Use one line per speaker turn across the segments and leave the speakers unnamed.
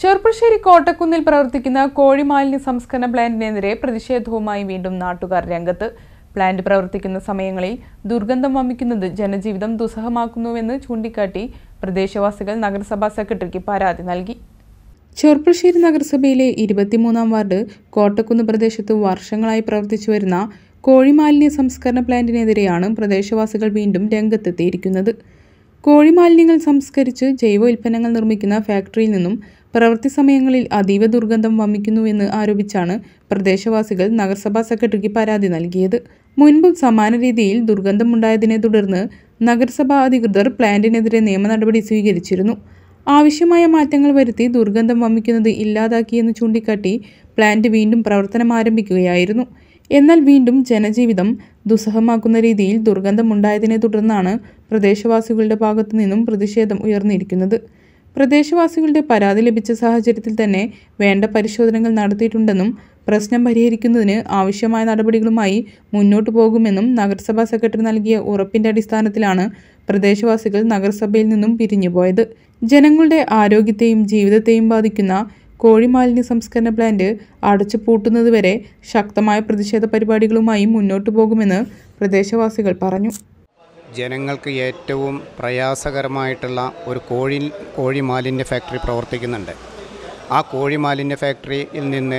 ചെർപ്പുളശ്ശേരി കോട്ടക്കുന്നിൽ പ്രവർത്തിക്കുന്ന കോഴിമാലിന്യ സംസ്കരണ പ്ലാന്റിനെതിരെ പ്രതിഷേധവുമായി വീണ്ടും നാട്ടുകാർ രംഗത്ത് പ്ലാന്റ് പ്രവർത്തിക്കുന്ന സമയങ്ങളിൽ ദുർഗന്ധം വമിക്കുന്നത് ജനജീവിതം ദുസ്സഹമാക്കുന്നുവെന്ന് ചൂണ്ടിക്കാട്ടി പ്രദേശവാസികൾ നഗരസഭാ സെക്രട്ടറിക്ക് പരാതി നൽകി ചെർപ്പുളശ്ശേരി നഗരസഭയിലെ ഇരുപത്തിമൂന്നാം വാർഡ് കോട്ടക്കുന്ന് പ്രദേശത്ത് വർഷങ്ങളായി പ്രവർത്തിച്ചു വരുന്ന കോഴിമാലിന്യ സംസ്കരണ പ്ലാന്റിനെതിരെയാണ് പ്രദേശവാസികൾ വീണ്ടും രംഗത്തെത്തിയിരിക്കുന്നത് കോഴിമാലിന്യങ്ങൾ സംസ്കരിച്ച് ജൈവ ഉൽപ്പന്നങ്ങൾ നിർമ്മിക്കുന്ന ഫാക്ടറിയിൽ നിന്നും പ്രവൃത്തി സമയങ്ങളിൽ അതീവ ദുർഗന്ധം വമിക്കുന്നുവെന്ന് ആരോപിച്ചാണ് പ്രദേശവാസികൾ നഗരസഭാ സെക്രട്ടറിക്ക് പരാതി നൽകിയത് മുൻപും സമാന രീതിയിൽ ദുർഗന്ധമുണ്ടായതിനെ തുടർന്ന് നഗരസഭാ അധികൃതർ പ്ലാന്റിനെതിരെ നിയമ നടപടി സ്വീകരിച്ചിരുന്നു ആവശ്യമായ മാറ്റങ്ങൾ വരുത്തി ദുർഗന്ധം വമിക്കുന്നത് ഇല്ലാതാക്കിയെന്ന് ചൂണ്ടിക്കാട്ടി പ്ലാന്റ് വീണ്ടും പ്രവർത്തനം ആരംഭിക്കുകയായിരുന്നു എന്നാൽ വീണ്ടും ജനജീവിതം ദുസ്സഹമാക്കുന്ന രീതിയിൽ ദുർഗന്ധമുണ്ടായതിനെ തുടർന്നാണ് പ്രദേശവാസികളുടെ ഭാഗത്തു നിന്നും പ്രതിഷേധം ഉയർന്നിരിക്കുന്നത് പ്രദേശവാസികളുടെ പരാതി ലഭിച്ച സാഹചര്യത്തിൽ തന്നെ വേണ്ട പരിശോധനകൾ നടത്തിയിട്ടുണ്ടെന്നും പ്രശ്നം പരിഹരിക്കുന്നതിന് ആവശ്യമായ നടപടികളുമായി മുന്നോട്ടു പോകുമെന്നും നഗരസഭാ സെക്രട്ടറി നൽകിയ ഉറപ്പിന്റെ അടിസ്ഥാനത്തിലാണ് പ്രദേശവാസികൾ നഗരസഭയിൽ നിന്നും പിരിഞ്ഞുപോയത് ജനങ്ങളുടെ ആരോഗ്യത്തെയും ജീവിതത്തെയും ബാധിക്കുന്ന കോഴിമാലിന്യ സംസ്കരണ പ്ലാന്റ് അടച്ചു പൂട്ടുന്നതുവരെ ശക്തമായ പ്രതിഷേധ പരിപാടികളുമായി മുന്നോട്ടു പോകുമെന്ന് പ്രദേശവാസികൾ പറഞ്ഞു
ജനങ്ങൾക്ക് ഏറ്റവും പ്രയാസകരമായിട്ടുള്ള ഒരു കോഴി കോഴി മാലിന്യ ഫാക്ടറി പ്രവർത്തിക്കുന്നുണ്ട് ആ കോഴി മാലിന്യ ഫാക്ടറിയിൽ നിന്ന്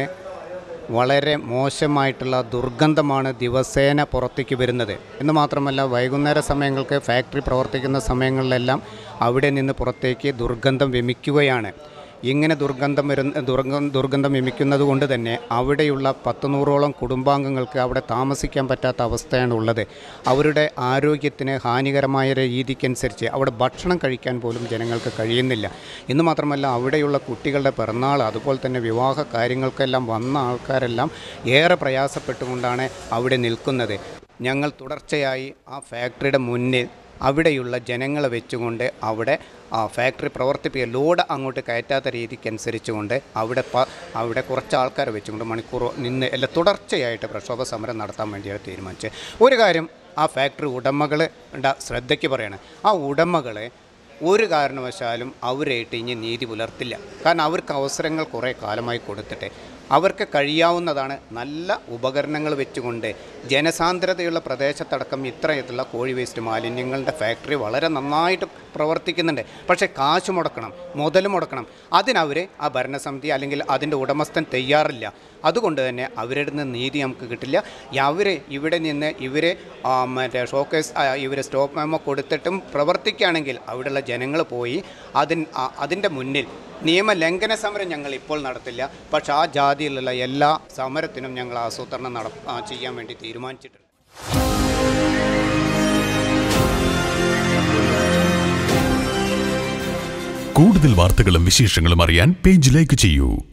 വളരെ മോശമായിട്ടുള്ള ദുർഗന്ധമാണ് ദിവസേന പുറത്തേക്ക് വരുന്നത് എന്ന് മാത്രമല്ല വൈകുന്നേര സമയങ്ങൾക്ക് ഫാക്ടറി പ്രവർത്തിക്കുന്ന സമയങ്ങളിലെല്ലാം അവിടെ നിന്ന് പുറത്തേക്ക് ദുർഗന്ധം വമിക്കുകയാണ് ഇങ്ങനെ ദുർഗന്ധം വരുന്ന ദുർഗം ദുർഗന്ധം വമിക്കുന്നത് കൊണ്ട് തന്നെ അവിടെയുള്ള പത്ത് നൂറോളം കുടുംബാംഗങ്ങൾക്ക് അവിടെ താമസിക്കാൻ പറ്റാത്ത അവസ്ഥയാണ് ഉള്ളത് അവരുടെ ആരോഗ്യത്തിന് ഹാനികരമായ രീതിക്കനുസരിച്ച് അവിടെ ഭക്ഷണം കഴിക്കാൻ പോലും ജനങ്ങൾക്ക് കഴിയുന്നില്ല എന്ന് മാത്രമല്ല അവിടെയുള്ള കുട്ടികളുടെ പിറന്നാൾ അതുപോലെ തന്നെ വിവാഹ കാര്യങ്ങൾക്കെല്ലാം വന്ന ആൾക്കാരെല്ലാം ഏറെ പ്രയാസപ്പെട്ടുകൊണ്ടാണ് അവിടെ നിൽക്കുന്നത് ഞങ്ങൾ തുടർച്ചയായി ആ ഫാക്ടറിയുടെ മുന്നിൽ അവിടെയുള്ള ജനങ്ങളെ വെച്ചുകൊണ്ട് അവിടെ ആ ഫാക്ടറി പ്രവർത്തിപ്പിക്കുക ലോഡ് അങ്ങോട്ട് കയറ്റാത്ത രീതിക്കനുസരിച്ചുകൊണ്ട് അവിടെ പ അവിടെ കുറച്ച് ആൾക്കാരെ വെച്ചുകൊണ്ട് മണിക്കൂർ നിന്ന് എല്ലാം തുടർച്ചയായിട്ട് പ്രക്ഷോഭ സമരം നടത്താൻ വേണ്ടിയാണ് തീരുമാനിച്ചത് ഒരു കാര്യം ആ ഫാക്ടറി ഉടമകൾ ശ്രദ്ധയ്ക്ക് പറയണം ആ ഉടമകളെ ഒരു കാരണവശാലും അവരായിട്ട് ഇനി നീതി പുലർത്തില്ല കാരണം അവർക്ക് അവസരങ്ങൾ കുറേ കാലമായി കൊടുത്തിട്ട് അവർക്ക് കഴിയാവുന്നതാണ് നല്ല ഉപകരണങ്ങൾ വെച്ചുകൊണ്ട് ജനസാന്ദ്രതയുള്ള പ്രദേശത്തടക്കം ഇത്രയത്തുള്ള കോഴി വേസ്റ്റ് മാലിന്യങ്ങളുടെ ഫാക്ടറി വളരെ നന്നായിട്ട് പ്രവർത്തിക്കുന്നുണ്ട് പക്ഷേ കാശ് മുടക്കണം മുതൽ മുടക്കണം അതിനവർ ആ ഭരണസമിതി അല്ലെങ്കിൽ അതിൻ്റെ ഉടമസ്ഥൻ തയ്യാറില്ല അതുകൊണ്ട് തന്നെ അവരുടെ നിന്ന് നീതി നമുക്ക് കിട്ടില്ല അവർ ഇവിടെ നിന്ന് ഇവർ മറ്റേ ഷോക്കേസ് ഇവർ സ്റ്റോപ്പ് മെമ്മോ കൊടുത്തിട്ടും പ്രവർത്തിക്കുകയാണെങ്കിൽ അവിടെയുള്ള ജനങ്ങൾ പോയി അതിൻ അതിൻ്റെ മുന്നിൽ നിയമലംഘന സമരം ഞങ്ങൾ ഇപ്പോൾ നടത്തില്ല പക്ഷേ ആ ജാതിയിലുള്ള എല്ലാ സമരത്തിനും ഞങ്ങൾ ആസൂത്രണം നട ചെയ്യാൻ വേണ്ടി തീരുമാനിച്ചിട്ടുണ്ട്
കൂടുതൽ വാർത്തകളും വിശേഷങ്ങളും അറിയാൻ പേജ് ലൈക്ക് ചെയ്യൂ